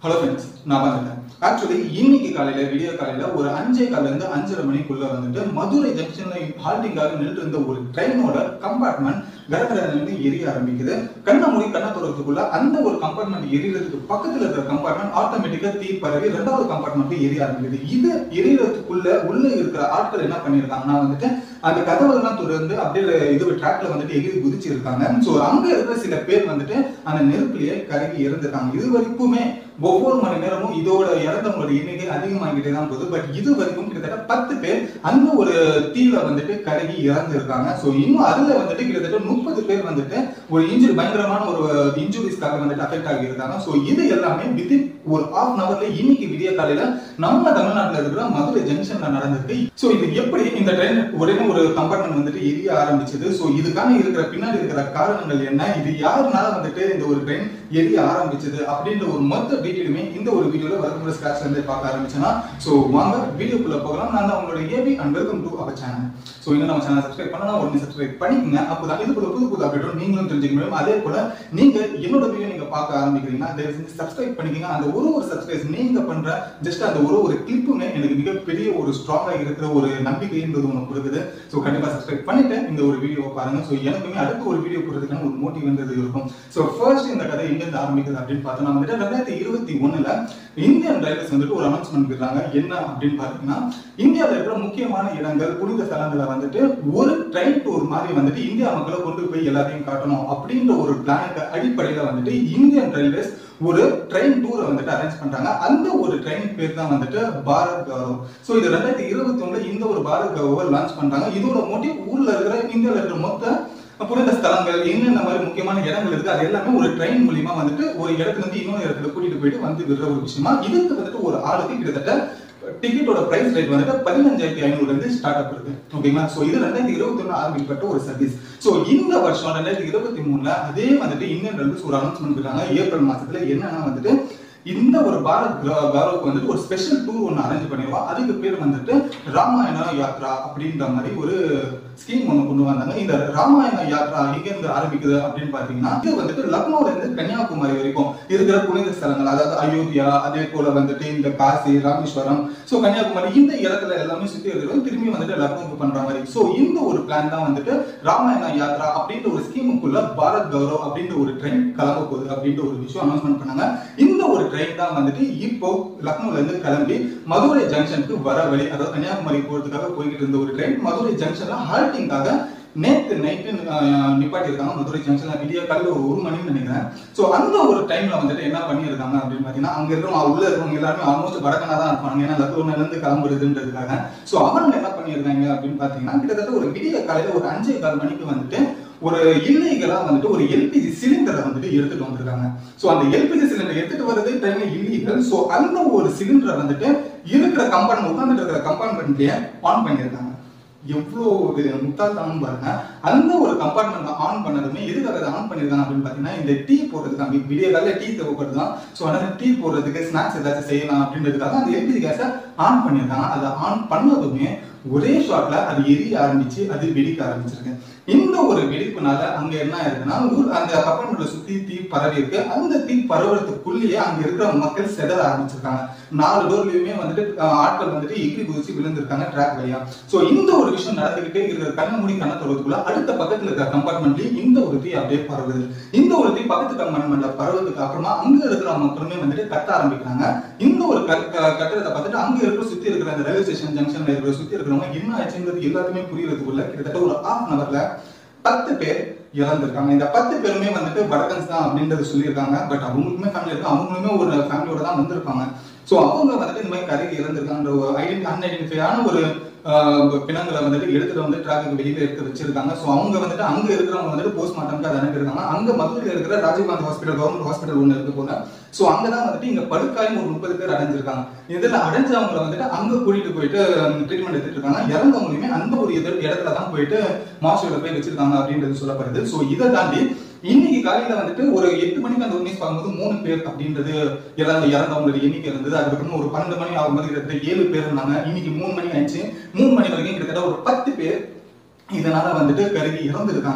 hello friends நான் வந்துட்டேன் actually இன்னைக்கு காலையில விடிய காலையில ஒரு அஞ்சே கால்ல இருந்து அஞ்சரை மணிக்குள்ள வந்துட்டு மதுரை ஜங்ஷன்ல ஹால்டிங்காக நின்று இருந்த ஒரு ட்ரெயினோட கம்பார்ட்மெண்ட் கடற்கரை எரிய ஆரம்பிக்குது கண்ணை மூடி கண்ணை துறக்கிறதுக்குள்ள அந்த ஒரு கம்பார்ட்மெண்ட் எரியறதுக்கு பக்கத்துல இருக்கிற கம்பார்ட்மெண்ட் ஆட்டோமேட்டிக்கா தீ பரவி ரெண்டாவது கம்பார்ட்மெண்ட் எரிய ஆரம்பிக்குது இது எரியறதுக்குள்ள உள்ள இருக்கிற ஆட்கள் என்ன பண்ணிருக்காங்கன்னா வந்துட்டு அந்த கதவுலாம் திறந்து அப்படியே இது ட்ராக்ல வந்துட்டு எகிரி குதிச்சு இருக்காங்க சோ அங்க இருக்கிற சில பேர் வந்துட்டு அந்த நெருப்புலயே கருகி இறந்துருக்காங்க இது வரைக்குமே ஒவ்வொரு மணி நேரமும் இதோட இறந்தவங்களோட எண்ணிக்கை அதிகமாகிட்டே தான் போகுது பட் இது வரைக்கும் கிட்டத்தட்ட பத்து பேர் அந்த ஒரு தீல வந்துட்டு கருகி இறந்து இருக்காங்க சோ இன்னும் அதுல வந்துட்டு கிட்டத்தட்ட முப்பது பேர் வந்துட்டு ஒரு இன்ஜுரி பயங்கரமான ஒரு இன்ஜுரிஸ்க்காக வந்துட்டு அஃபெக்ட் ஆகி இருக்காங்க சோ இது எல்லாமே வித்தின் ஒரு ஹாஃப் அன் அவர்ல இன்னைக்கு விடிய காலையில நம்ம தமிழ்நாட்டுல இருக்கிற மதுரை ஜங்ஷன்ல நடந்திருக்கு சோ இது எப்படி இந்த ட்ரெயின் உடனே ஒரு கம்பார்ட்மெண்ட் வந்துட்டு எரிய ஆரம்பிச்சது சோ இதுக்கான இருக்கிற பின்னாடி இருக்கிற காரணங்கள் என்ன இது யாருனால வந்துட்டு இந்த ஒரு ட்ரெயின் எரிய ஆரம்பிச்சது அப்படின்ற ஒரு மொத்த டீட்டெயிலுமே இந்த ஒரு வீடியோல வரக்கூடிய ஸ்கிராச்ல இருந்து பார்க்க ஆரம்பிச்சேன்னா சோ வாங்க வீடியோக்குள்ள போகலாம் நான் தான் உங்களோட AB and welcome to our channel so இன்னும் நம்ம சேனல் சப்ஸ்கிரைப் பண்ணா உடனே சப்ஸ்கிரைப் பண்ணிக்கங்க அப்பதான் இது போல புது புது அப்டேட் நீங்களும் தெரிஞ்சுக்க முடியும் அதே போல நீங்க என்னோட வீடியோ நீங்க பார்க்க ஆரம்பிக்கிறீங்கன்னா தயவு செஞ்சு சப்ஸ்கிரைப் பண்ணிக்கங்க அந்த ஒரு ஒரு சப்ஸ்கிரைப் நீங்க பண்ற ஜஸ்ட் அந்த ஒரு ஒரு கிளிப்புமே எனக்கு மிகப்பெரிய ஒரு ஸ்ட்ராங்கா இருக்கிற ஒரு நம்பிக்கைன்றது ஒன்று கொடுக்குது ஸோ கண்டிப்பா சப்ஸ்கிரைப் பண்ணிட்டு இந்த ஒரு வீடியோவை பாருங்க ஸோ எனக்குமே அடுத்த ஒரு வீடியோ போடுறதுக்கான ஒரு மோட்டிவ்ன்றது இருக்கும் ஸோ ஃபர்ஸ்ட் இந்த கதை எங்கிருந்து ஆரம்பிக்குது அப்படின்னு பார்த்தோம்னா வந்துட்டு ரெண்டாயிரத்தி இருபத்தி ஒண்ணுல இந்தியன் ரயில்வேஸ் வந்துட்டு ஒரு அனௌன்ஸ்மெண்ட் விடுறாங்க என்ன அப்படின்னு பார்த்தீங்கன்னா இந்தியாவில் இருக்கிற முக்கியமான இடங்கள் புனித ஸ்தலங்களை வந்துட்டு ஒரு ட்ரெயின் டூர் மாதிரி வந்துட்டு இந்தியா மக்களை கொண்டு போய் எல்லாத்தையும் காட்டணும் அப்படின்ற ஒரு பிளானுக்கு அடிப்படையில வந்துட்டு இந்தியன் ரயில்வேஸ் ஒரு ட்ரெயின் டூரை வந்துட்டு அரேஞ்ச் பண்றாங்க அந்த ஒரு ட்ரெயின் பேர் தான் வந்துட்டு பாரத் கௌரவ் ஸோ இது ரெண்டாயிரத்தி இருபத்தி ஒண்ணுல இந்த ஒரு பாரத் கௌரவ லான்ச் பண்றாங்க இதோட மோட்டிவ் ஊர்ல இருக்கிற இந்தியாவில் இருக்கிற மொத்த புனித ஸ்தலங்கள் என்னென்ன மாதிரி முக்கியமான இடங்கள் இருக்கு அது எல்லாமே ஒரு ட்ரெயின் மூலியமா வந்துட்டு ஒரு இடத்துல இருந்து இன்னொரு இடத்துல கூட்டிட்டு போயிட்டு வந்து விடுற ஒரு விஷயமா இதுக்கு வந்துட்டு ஒரு ஆளுக்கு கிட்டத்தட்ட டிக்கெட்டோட பிரைஸ் ரேட் வந்துட்டு பதினஞ்சாயிரத்தி ஐநூறுல இருந்து ஸ்டார்ட் அப் இருக்கு ஓகேங்களா சோ இது ரெண்டாயிரத்தி இருபத்தி ஒண்ணு ஆரம்பிக்கப்பட்ட ஒரு சர்வீஸ் சோ இந்த வருஷம் ரெண்டாயிரத்தி இருபத்தி மூணுல அதே வந்துட்டு இந்தியன் ரயில்வேஸ் ஒரு அனௌன்ஸ்மெண்ட் இருக்காங்க ஏப்ரல் மாசத்துல என்னன்னா வந்துட்டு இந்த ஒரு பாரத் கௌரவுக்கு வந்துட்டு ஒரு ஸ்பெஷல் டூர் ஒன்று அரேஞ்ச் பண்ணிடுவோம் அதுக்கு பேர் வந்துட்டு ராமாயண யாத்ரா அப்படின்ற மாதிரி ஒரு ஸ்கீம் ஒன்று கொண்டு வந்தாங்க இந்த ராமாயண யாத்ரா எங்க இருந்து ஆரம்பிக்குது அப்படின்னு பாத்தீங்கன்னா இது வந்துட்டு லக்னோல இருந்து கன்னியாகுமரி வரைக்கும் இருக்கிற புனித ஸ்தலங்கள் அதாவது அயோத்தியா அதே போல வந்துட்டு இந்த காசி ராமேஸ்வரம் சோ கன்னியாகுமரி இந்த இடத்துல எல்லாமே சுத்தி இருக்கிறது திரும்பி வந்துட்டு லக்னோக்கு பண்ற மாதிரி சோ இந்த ஒரு பிளான் தான் வந்துட்டு ராமாயண யாத்ரா அப்படின்ற ஒரு ஸ்கீமுக்குள்ள பாரத் கௌரவ் அப்படின்ற ஒரு ட்ரெயின் கிளம்ப போகுது அப்படின்ற ஒரு விஷயம் அனௌன்ஸ்மெண்ட் பண்ணாங்க இந்த ஒரு ட்ரெயின் தான் வந்துட்டு இப்போ லக்னோல இருந்து கிளம்பி மதுரை ஜங்ஷனுக்கு வர வழி அதாவது கன்னியாகுமரி போறதுக்காக போய்கிட்டு இருந்த ஒரு ட்ரெயின் மதுரை ஜங்ஷன்ல ஹால்டிங்காக நேத்து நைட்டு நிப்பாட்டி இருக்காங்க மதுரை ஜங்ஷன்ல விடிய காலையில் ஒரு ஒரு மணின்னு நினைக்கிறேன் ஸோ அந்த ஒரு டைம்ல வந்துட்டு என்ன பண்ணியிருக்காங்க அப்படின்னு பாத்தீங்கன்னா அங்க இருக்கிறவங்க உள்ள இருக்கிறவங்க எல்லாருமே ஆல்மோஸ்ட் வடக்கனா தான் இருப்பாங்க ஏன்னா லக்னோல இருந்து கிளம்புறதுன்றதுக்காக ஸோ அவங்க என்ன பண்ணியிருக்காங்க அப்படின்னு பாத்தீங்கன்னா கிட்டத்தட்ட ஒரு விடிய காலையில ஒரு அஞ்சே கால் மணிக்கு வந்துட்டு ஒரு இல்லீகலா வந்துட்டு ஒரு எல்பிஜி சிலிண்டரை வந்துட்டு எடுத்துட்டு வந்திருக்காங்க சோ அந்த எல்பிஜி சிலிண்டர் எடுத்துட்டு வர்றது டைம்ல இல்லீகல் சோ அந்த ஒரு சிலிண்டரை வந்துட்டு இருக்கிற கம்பார்ட்மெண்ட் உட்கார்ந்துட்டு இருக்கிற கம்பார்ட்மெண்ட்லயே ஆன் பண்ணியிருக்காங்க எவ்வளோ ஒரு முட்டாள்தனம் பாருங்க அந்த ஒரு கம்பார்ட்மெண்ட் ஆன் பண்ணதுமே எதுக்காக அதை ஆன் பண்ணிருக்காங்க அப்படின்னு பாத்தீங்கன்னா இந்த டீ போடுறதுக்கு விடிய காலையில டீ தேவைப்படுது தான் ஸோ அதனால டீ போடுறதுக்கு ஸ்நாக்ஸ் ஏதாச்சும் செய்யலாம் அப்படின்றதுக்காக அந்த எல்பிஜி கேஸை ஆன் பண்ணியிருக்காங்க அதை ஆன் பண்ணதுமே ஒரே ஷாட்ல அது எரிய ஆரம்பிச்சு அது வெடிக்க ஆரம்பிச்சிருக்கு இந்த ஒரு வெடிப்புனால அங்க என்ன ஆயிருக்குன்னா ஊர் அந்த கப்பார்ட்மெண்ட்ல சுத்தி தீ பரவி இருக்கு அந்த தீ பரவுறதுக்குள்ளேயே அங்க இருக்கிற மக்கள் செதற ஆரம்பிச்சிருக்காங்க நாலு டோர்லயுமே வந்துட்டு ஆட்கள் வந்துட்டு எகிரி குதிச்சு விழுந்திருக்காங்க ட்ராக் வழியா சோ இந்த ஒரு விஷயம் நடந்துகிட்டே இருக்கிற கண்ண மூடி கண்ண தொடர்புக்குள்ள அடுத்த பக்கத்துல இருக்கிற கம்பார்ட்மெண்ட்லயும் இந்த ஒரு தீ அப்படியே பரவுது இந்த ஒரு தீ பக்கத்து கம்பார்ட்மெண்ட்ல பரவுறதுக்கு அப்புறமா அங்க இருக்கிற மக்களுமே வந்துட்டு கத்த ஆரம்பிக்கிறாங்க இந்த ஒரு கட்டடத்தை பார்த்துட்டு அங்க இருக்கிற சுத்தி இருக்கிற அந்த ரயில்வே ஸ்டேஷன் ஜங்ஷன்ல இருக்கிற சுத்தி இருக்கிறவங்க என்ன ஆச்சுன்றது எல்லாத்தையுமே புரியறதுக்குள்ள கிட்டத்தட்ட ஒரு ஹாஃப் அன் அவர்ல பத்து பேர் இறந்திருக்காங்க இந்த பத்து பேருமே வந்துட்டு வடக்கன்ஸ் தான் அப்படின்றது சொல்லியிருக்காங்க பட் அவங்களுக்குமே ஃபேமிலி இருக்கு அவங்களுமே ஒரு ஃபேமிலியோட தான் வந்திருப்பாங்க ஸோ அவங்க வந்துட்டு இந்த மாதிரி கரைக்கு இறந்திருக்காங்க ஒரு ஐடென்டி அன்ஐடென்டிஃபையான ஒரு பிணங்களை வந்துட்டு எடுத்துட்டு வந்து டிராஃபிக் வெளியில எடுத்து வச்சிருக்காங்க ஸோ அவங்க வந்துட்டு அங்க இருக்கிறவங்க வந்துட்டு போஸ்ட்மார்ட்டம்க்கு அதை அனுப்பியிருக்காங்க அங்க மதுரையில் இருக்கிற ராஜீவ்காந்தி ஹாஸ்பிட்டல் கவர்மெண்ட் ஹாஸ்பிட்டல் ஒன்று இருக்கு போல ஸோ அங்கதான் வந்துட்டு இங்க படுக்காயும் ஒரு முப்பது பேர் அடைஞ்சிருக்காங்க இதுல அடைஞ்சவங்களை வந்துட்டு அங்க கூட்டிட்டு போயிட்டு ட்ரீட்மெண்ட் எடுத்துட்டு இருக்காங்க இறந்தவங்களுமே அந்த ஒரு இடத்துல தான் போயிட்டு மாஸ்டர்ல போய் வச்சிருக்காங்க அப்படின்றது சொல்லப்படுது ஸோ இதை தாண்டி இன்னைக்கு காலையில வந்துட்டு ஒரு எட்டு மணிக்கு அந்த ஒரு நியூஸ் பார்க்கும்போது மூணு பேர் அப்படின்றது இறந்த இறந்தவங்களோட எண்ணிக்கை இருந்தது அதுக்கப்புறம் ஒரு பன்னெண்டு மணி ஆகும்போது கிட்டத்தட்ட ஏழு பேர் இருந்தாங்க இன்னைக்கு மூணு மணி ஆயிடுச்சு மூணு மணி வரைக்கும் கிட்டத்தட்ட ஒரு பத்து பேர் இதனால வந்துட்டு கருகி இறந்துருக்காங்க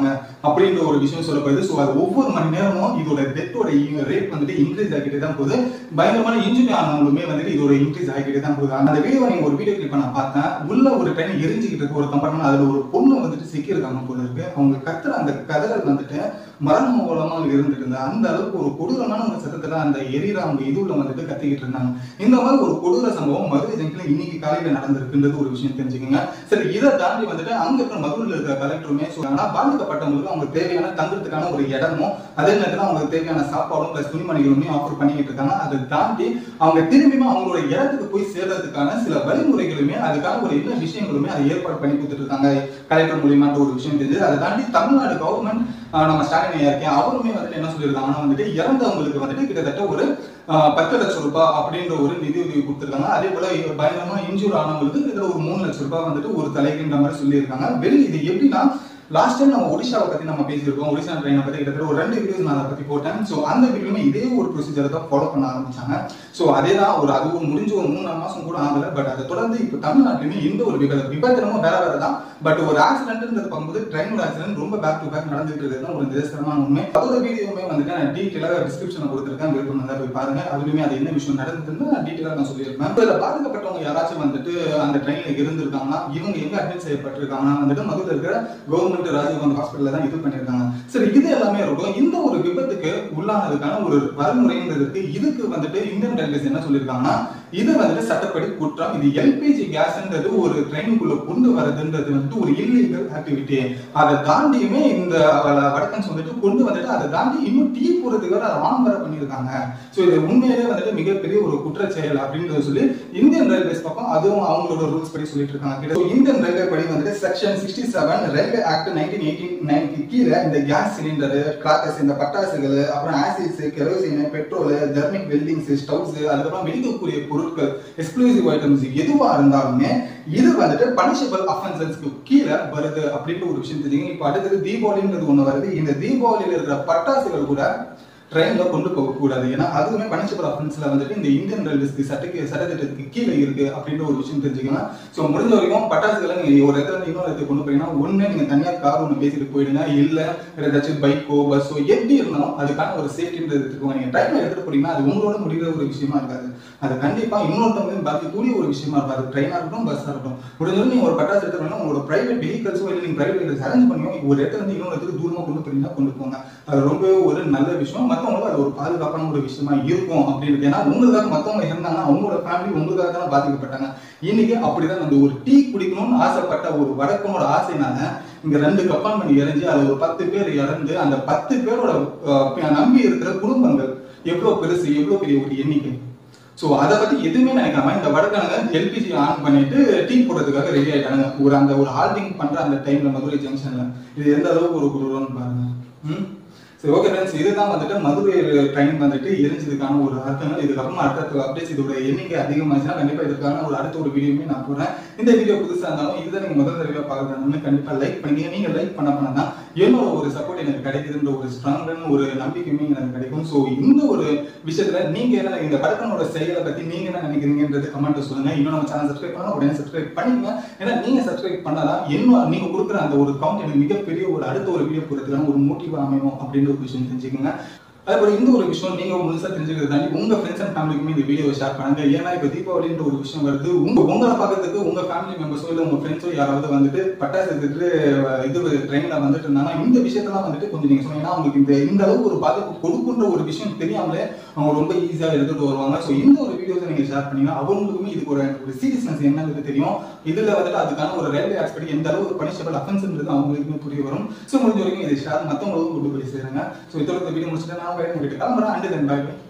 அப்படின்ற ஒரு விஷயம் சொல்லப்படுது ஸோ அது ஒவ்வொரு மணி நேரமும் இதோட டெத்தோட ரேட் வந்துட்டு இன்க்ரீஸ் ஆகிட்டே தான் போகுது பயங்கரமான இன்ஜுரி ஆனவங்களுமே வந்துட்டு இதோட இன்க்ரீஸ் ஆகிட்டே தான் போகுது அந்த வீடியோ நீங்க ஒரு வீடியோ கிளிப் நான் பார்த்தேன் உள்ள ஒரு ட்ரெயின் எரிஞ்சுக்கிட்டு இருக்கு ஒரு கம்பார்ட்மெண்ட் அதுல ஒரு பொண்ணு வந்துட்டு சிக்கியிருக்காங்க போல இருக்கு அவங்க கத்துற அந்த கதறல் வந்துட்டு மரண மூலமா இருந்துட்டு இருந்தா அந்த அளவுக்கு ஒரு கொடூரமான ஒரு சத்தத்துல அந்த எரியிற அவங்க இதுல வந்துட்டு கத்திக்கிட்டு இருந்தாங்க இந்த மாதிரி ஒரு கொடூர சம்பவம் மதுரை ஜங்ஷன்ல இன்னைக்கு காலையில நடந்திருக்குன்றது ஒரு விஷயம் தெரிஞ்சுக்கோங்க சரி இதை தாண்டி வந்துட்டு அங்க இருக்கிற மதுரையில் இருக்கிற கலெக்டருமே சொல்றாங்கன்னா பாதிக்கப்பட்டவங்களுக்கு அவங்க தேவையான தங்குறதுக்கான ஒரு இடமும் அதே நேரத்தில் அவங்களுக்கு தேவையான சாப்பாடும் பிளஸ் துணிமணிகளுமே ஆஃபர் பண்ணிக்கிட்டு இருக்காங்க அதை தாண்டி அவங்க திரும்பியும் அவங்களோட இடத்துக்கு போய் சேர்றதுக்கான சில வழிமுறைகளுமே அதுக்கான ஒரு என்ன விஷயங்களுமே அதை ஏற்பாடு பண்ணி கொடுத்துட்டு இருக்காங்க கலெக்டர் மூலியமான்ற ஒரு விஷயம் தெரிஞ்சது அதை தாண்டி தமிழ்நாடு கவர்மெண்ட் நம்ம ஸ்டாலின் ஐயா இருக்கேன் அவருமே வந்துட்டு என்ன சொல்லியிருக்காங்கன்னா வந்துட்டு இறந்தவங்களுக்கு வந்துட்டு கிட்டத்தட்ட ஒரு ஆஹ், பத்து லட்சம் ரூபாய் அப்படின்ற ஒரு நிதி உதவி கொடுத்துருக்காங்க அதே போல பயங்கரமா இன்ஜூர் ஆனவங்களுக்கு கிட்டத்தட்ட ஒரு மூணு லட்சம் ரூபாய் வந்துட்டு ஒரு தலைக்குன்ற மாதிரி சொல்லியிருக்காங்க வெளி இது எப்படின்னா லாஸ்ட் டைம் நம்ம ஒடிஷாவை பத்தி நம்ம பேசியிருக்கோம் ஒடிஷா ட்ரெயினை பத்தி கிட்டத்தட்ட ஒரு ரெண்டு வீடியோஸ் நான் அதை பத்தி போட்டேன் ஸோ அந்த வீடியோமே இதே ஒரு ப்ரொசீஜரை தான் ஃபாலோ பண்ண ஆரம்பிச்சாங்க ஸோ அதே தான் ஒரு அது ஒரு முடிஞ்ச ஒரு மூணு நாலு மாசம் கூட ஆகல பட் அதை தொடர்ந்து இப்போ தமிழ்நாட்டிலுமே இந்த ஒரு விபத்து விபத்து நம்ம வேற வேற தான் பட் ஒரு ஆக்சிடென்ட்ன்றது பார்க்கும்போது ட்ரெயினோட ஆக்சிடென்ட் ரொம்ப பேக் டு பேக் நடந்துட்டு இருக்கிறது ஒரு நிதர்சனமான உண்மை அதோட வீடியோமே வந்துட்டு நான் டீட்டெயிலாக டிஸ்கிரிப்ஷனில் கொடுத்துருக்கேன் விருப்பம் இருந்தால் போய் பாருங்க அதுலயுமே அது என்ன விஷயம் நடந்ததுன்னு நான் டீட்டெயிலாக நான் சொல்லியிருப்பேன் இதில் பாதிக்கப்பட்டவங்க யாராச்சும் வந்துட்டு அந்த ட்ரெயின்ல இருந்திருக்காங்கன்னா இவங்க எங்க அட்மிட் செய்யப்பட்டிருக்காங்கன்னா வந்துட்டு மதுரையில் இருக்கிற கவர்மெண்ட் ராஜீவ்காந்தி ஹாஸ்பிட்டல்ல தான் இது பண்ணியிருக்காங்க சரி இது எல்லாமே இருக்கும் இந்த ஒரு விபத்துக்கு உள்ளானதுக்கான ஒரு வரைமுறைங்கிறதுக்கு இதுக்கு வந்துட்டு இந்தியன் ரயில்வேஸ் என்ன சொல்லியிருக்காங்கன்னா இது வந்துட்டு சட்டப்படி குற்றம் இது எல்பிஜி கேஸ்ன்றது ஒரு ட்ரெயினுக்குள்ள கொண்டு வரதுன்றது வந்துட்டு ஒரு இல்லீகல் ஆக்டிவிட்டி அதை தாண்டியுமே இந்த வ- வடக்கன்ஸ் வந்துட்டு கொண்டு வந்துட்டு அதை தாண்டி இன்னும் டீ போறதுக்கு வர அதை ஆன் வர பண்ணியிருக்காங்க ஸோ இது உண்மையிலே வந்துட்டு மிகப்பெரிய ஒரு குற்றச் செயல் அப்படின்றத சொல்லி இந்தியன் ரயில்வேஸ் பக்கம் அதுவும் அவங்களோட ரூல்ஸ் படி சொல்லிட்டு இருக்காங்க So, இந்தியன் ரயில்வே படி வந்துட்டு section sixty seven railway act nineteen eighteen நைன்க்கு கீழே இந்த கேஸ் சிலிண்டர் கிராக்கர்ஸ் இந்த பட்டாசுகள் அப்புறம் acids kerosene petrol thermic weldings stoves அதுக்கப்புறம் வெடிக்கக்கூடிய பொருட்கள் எக்ஸ்க்ளூசிவ் ஐட்டம்ஸ் எதுவா இருந்தாலுமே இது வந்துட்டு பனிஷபிள் அஃபென்சஸ்க்கு கீழே வருது அப்படின்ற ஒரு விஷயம் தெரிஞ்சுங்க இப்போ அடுத்தது தீபாவளின்றது ஒண்ணு வருது இந்த தீபாவளியில இருக்கிற பட்டாசுகள் கூட ட்ரெயின்ல கொண்டு போக கூடாது ஏன்னா அதுவுமே பனிஷபிள் அஃபென்ஸ்ல வந்துட்டு இந்த இந்தியன் ரயில்வேஸ்க்கு சட்டக்கு சட்டத்திட்டத்துக்கு கீழே இருக்கு அப்படின்ற ஒரு விஷயம் தெரிஞ்சுக்கலாம் ஸோ முடிஞ்ச வரைக்கும் பட்டாசுகளை நீங்க ஒரு இடத்துல இருந்து இன்னொரு இடத்துக்கு கொண்டு போறீங்கன்னா ஒண்ணு நீங்க தனியா கார் ஒன்று பேசிட்டு போயிடுங்க இல்ல வேற ஏதாச்சும் பைக்கோ பஸ்ஸோ எப்படி இருந்தாலும் அதுக்கான ஒரு சேஃப்டின்றது எடுத்துக்கோங்க நீங்க ட்ரெயின்ல எடுத்துட்டு போறீங்கன்னா அது உங்களோட முடிகிற ஒரு விஷயமா இருக்காது அது கண்டிப்பா இன்னொருத்தவங்க பாதிக்கக்கூடிய ஒரு விஷயமா இருக்காது ட்ரெயினா இருக்கட்டும் பஸ்ஸா இருக்கட்டும் முடிஞ்சது நீங்க ஒரு பட்டாசு எடுத்து போனீங்கன்னா உங்களோட பிரைவேட் வெஹிக்கல்ஸோ இல்லை நீங்க பிரைவேட் வெஹிக்கல்ஸ் அரேஞ்ச் பண்ணியோ ஒரு இடத்துல இருந்து இன்னொரு இடத்துக்கு தூரமா கொண்டு போறீங்கன்னா கொண்டு போங்க அது ரொம்பவே ஒரு நல்ல விஷயம் மத்தவங்களுக்கு அது ஒரு பாதுகாப்பான ஒரு விஷயமா இருக்கும் அப்படின்றது ஏன்னா உங்களுக்காக மத்தவங்க இருந்தாங்கன்னா அவங்களோட ஃபேமிலி உங்களுக்காக தானே பாதிக்கப்பட்டாங்க இன்னைக்கு அப்படிதான் அந்த ஒரு டீ குடிக்கணும்னு ஆசைப்பட்ட ஒரு வடக்கனோட ஆசைனால இங்க ரெண்டு கப்பான்மெண்ட் இறங்கி அது ஒரு பத்து பேர் இறந்து அந்த பத்து பேரோட அஹ், நம்பி இருக்கிற குடும்பங்கள் எவ்வளவு பெருசு எவ்வளவு பெரிய ஒரு எண்ணிக்கை சோ அதை பத்தி எதுவுமே நினைக்காம இந்த வடக்கனங்க எல்பிஜி ஆன் பண்ணிட்டு டீ போடுறதுக்காக ரெடி ஆயிட்டாங்க ஒரு அந்த ஒரு ஹால்டிங் பண்ற அந்த டைம்ல மதுரை ஜங்ஷன்ல இது எந்த அளவுக்கு ஒரு குரூரம்னு பாருங்க ம் சரி ஓகே ஃப்ரெண்ட்ஸ் இதுதான் வந்துட்டு மதுரை ட்ரெயின் வந்துட்டு எரிஞ்சதுக்கான ஒரு அர்த்தங்கள் இதுக்கப்புறமா அடுத்த அப்டேட்ஸ் இதோட எண்ணிக்கை அதிகமாச்சுன்னா கண்டிப்பா இதுக்கான ஒரு அடுத்த ஒரு வீடியோமே நான் போடுறேன் இந்த வீடியோ புதுசா இருந்தாலும் இதுதான் நீங்க முதல் தடவை பார்க்கறதுனால கண்டிப்பா லைக் பண்ணி நீங்க லைக் பண்ண பண்ண தான் என்னோட ஒரு சப்போர்ட் எனக்கு கிடைக்குதுன்ற ஒரு ஸ்ட்ராங்கான ஒரு நம்பிக்கையுமே எனக்கு கிடைக்கும் ஸோ இந்த ஒரு விஷயத்துல நீங்க என்ன இந்த படத்தினோட செயலை பத்தி நீங்க என்ன நினைக்கிறீங்கன்றது கமெண்ட் சொல்லுங்க இன்னும் நம்ம சேனல் சப்ஸ்கிரைப் பண்ணா உடனே சப்ஸ்கிரைப் பண்ணிக்கங்க ஏன்னா நீங்க சப்ஸ்கிரைப் பண்ணாதான் இன்னும் நீங்க கொடுக்குற அந்த ஒரு கவுண்ட் எனக்கு மிகப்பெரிய ஒரு அடுத்த ஒரு வீடியோ போறதுக்கான ஒரு மோட்டிவ் அமையும் அப்படின்ற ஒரு விஷயம் தெரிஞ்சுக்கோங்க அதே போல இந்த ஒரு விஷயம் நீங்க முழுசா தெரிஞ்சுக்கிறது தாண்டி உங்க ஃப்ரெண்ட்ஸ் அண்ட் ஃபேமிலிக்குமே இந்த வீடியோ ஷேர் பண்ணுங்க ஏன்னா இப்ப தீபாவளின்ற ஒரு விஷயம் வருது உங்க உங்களை பார்க்கறதுக்கு உங்க ஃபேமிலி மெம்பர்ஸோ இல்ல உங்க ஃப்ரெண்ட்ஸோ யாராவது வந்துட்டு பட்டாசு எடுத்துட்டு அஹ், இது ட்ரெயின்ல வந்துட்டு இருந்தாங்கன்னா இந்த விஷயத்தெல்லாம் வந்துட்டு கொஞ்சம் நீங்க சொன்னீங்கன்னா அவங்களுக்கு இந்த இந்த அளவுக்கு ஒரு பாதிப்பு கொடுக்குன்ற ஒரு விஷயம் தெரியாமலே அவங்க ரொம்ப ஈஸியா எடுத்துட்டு வருவாங்க ஸோ இந்த ஒரு வீடியோஸை நீங்க ஷேர் பண்ணீங்கன்னா அவங்களுக்குமே இதுக்கு ஒரு ஒரு சீரியஸ்னஸ் என்னன்றது தெரியும் இதுல வந்துட்டு அதுக்கான ஒரு ரயில்வே ஆஸ்பெக்ட் எந்த அளவு ஒரு பனிஷபிள் அஃபென்ஸ்ன்றது அவங்களுக்குமே புரிய வரும் ஸோ முடிஞ்ச வரைக்கும் இதை ஷேர் மற்றவங்களுக்கும் கொண்டு போய் சேருங்க ஸோ இதோட இந்த வீடியோ முடிச்சுட்டு நான் வேலை முடிட்டு கிளம்புறேன் அண்ட் தென் பை